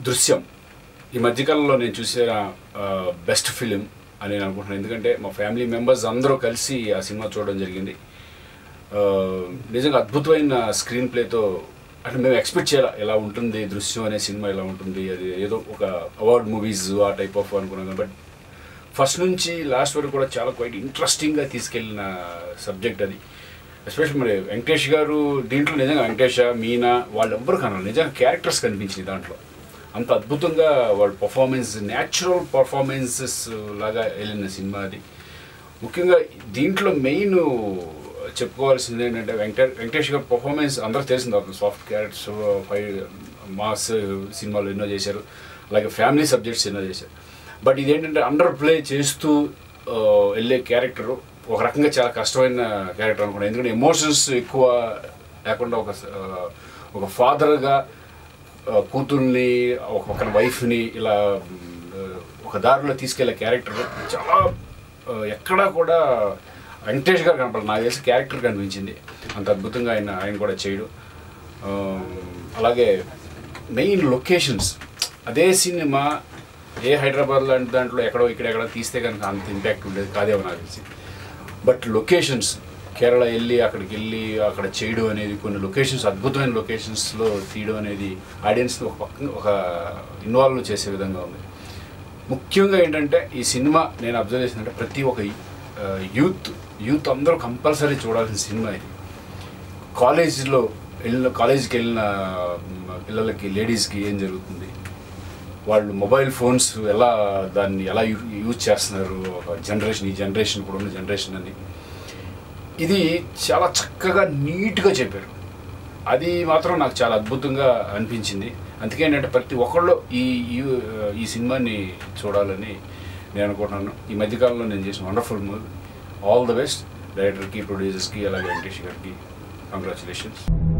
దృశ్యం ఈ మధ్యకాలంలో నేను చూసిన బెస్ట్ ఫిలిం అని నేను అనుకుంటున్నాను ఎందుకంటే మా ఫ్యామిలీ మెంబర్స్ అందరూ కలిసి ఆ సినిమా చూడడం జరిగింది ఆ, నిజంగా అద్భుతమైన స్క్రీన్ ప్లేతో అంటే మేము ఎక్స్పెక్ట్ చేయాలి ఎలా ఉంటుంది దృశ్యం అనే సినిమా ఎలా ఉంటుంది అది ఏదో ఒక అవార్డ్ మూవీస్ ఆ టైప్ ఆఫ్ అనుకున్నాం బట్ ఫస్ట్ నుంచి లాస్ట్ వరకు కూడా చాలా క్వైట్ ఇంట్రెస్టింగ్గా తీసుకెళ్ళిన సబ్జెక్ట్ అది ఎస్పెషల్ మరి వెంకటేష్ గారు దీంట్లో నిజంగా వెంకటేష మీనా వాళ్ళు ఎవ్వరు కనాలి నిజంగా క్యారెక్టర్స్ కనిపించింది దాంట్లో అంత అద్భుతంగా వాళ్ళ పర్ఫార్మెన్స్ న్యాచురల్ పర్ఫార్మెన్సెస్ లాగా వెళ్ళిన సినిమా అది ముఖ్యంగా దీంట్లో మెయిన్ చెప్పుకోవాల్సింది ఏంటంటే వెంకట వెంకటేష్ గారి పర్ఫార్మెన్స్ అందరూ తెలిసింది అతను సాఫ్ట్ క్యారెక్టర్స్ ఫైవ్ మాస్ సినిమాలు ఎన్నో చేశారు అలాగే ఫ్యామిలీ సబ్జెక్ట్స్ ఎన్నో చేశారు బట్ ఇదేంటంటే అండర్ ప్లే చేస్తూ ఆ, వెళ్ళే క్యారెక్టర్ ఒక రకంగా చాలా కష్టమైన క్యారెక్టర్ అనుకున్నాను ఎందుకంటే ఎమోషన్స్ ఎక్కువ లేకుండా ఒక స- ఆ, ఒక ఫాదర్గా కూతుర్ని ఒక పక్కన వైఫ్ని ఇలా మ్, ఒక దారిలో తీసుకెళ్లే క్యారెక్టర్ చాలా ఆ, ఎక్కడా కూడా వెంకటేష్ గారు కనపడాలి నాకు తెలిసి క్యారెక్టర్ కనిపించింది అంత అద్భుతంగా ఆయన ఆయన కూడా చేయడు ఆ, అలాగే మెయిన్ లొకేషన్స్ అదే సినిమా ఏ హైదరాబాద్ లాంటి దాంట్లో ఎక్కడో ఇక్కడ ఎక్కడో తీస్తే కనుక అంత ఇంపాక్ట్ ఉండేది కాదేమో నాకు తెలిసి బట్ లొకేషన్స్ కేరళ వెళ్ళి అక్కడికి వెళ్ళి అక్కడ చేయడం అనేది కొన్ని లొకేషన్స్ అద్భుతమైన లొకేషన్స్లో తీయడం అనేది ఆడియన్స్ని ఒక పక్క ఒక ఇన్వాల్వ్ చేసే విధంగా ఉంది ముఖ్యంగా ఏంటంటే ఈ సినిమా నేను అబ్జర్వ్ చేసినట్టే ప్రతి ఒక్క యూత్ యూత్ అందరూ కంపల్సరీ చూడాల్సిన సినిమా ఇది కాలేజీలో వెళ్ళిన కాలేజీకి వెళ్ళిన మ్, పిల్లలకి లేడీస్కి ఏం జరుగుతుంది వాళ్ళు మొబైల్ ఫోన్స్ ఎలా దాన్ని ఎలా యూ- యూజ్ చేస్తున్నారు ఒక జనరేషన్ ఈ జనరేషన్ కూడా ఉన్న జనరేషన్ అని ఇది చాలా చక్కగా నీట్గా చెప్పారు అది మాత్రం నాకు చాలా అద్భుతంగా అనిపించింది అందుకే ఏంటంటే ప్రతి ఒక్కళ్ళు ఈ ఈ- ఈ సినిమాని చూడాలని నేను అనుకుంటున్నాను ఈ మధ్యకాలంలో నేను చేసిన wonderful movie all the best డైరెక్టర్కి ప్రొడ్యూసర్స్కి అలాగే వెంకటేష్ గారికి కంగ్రాచులేషన్స్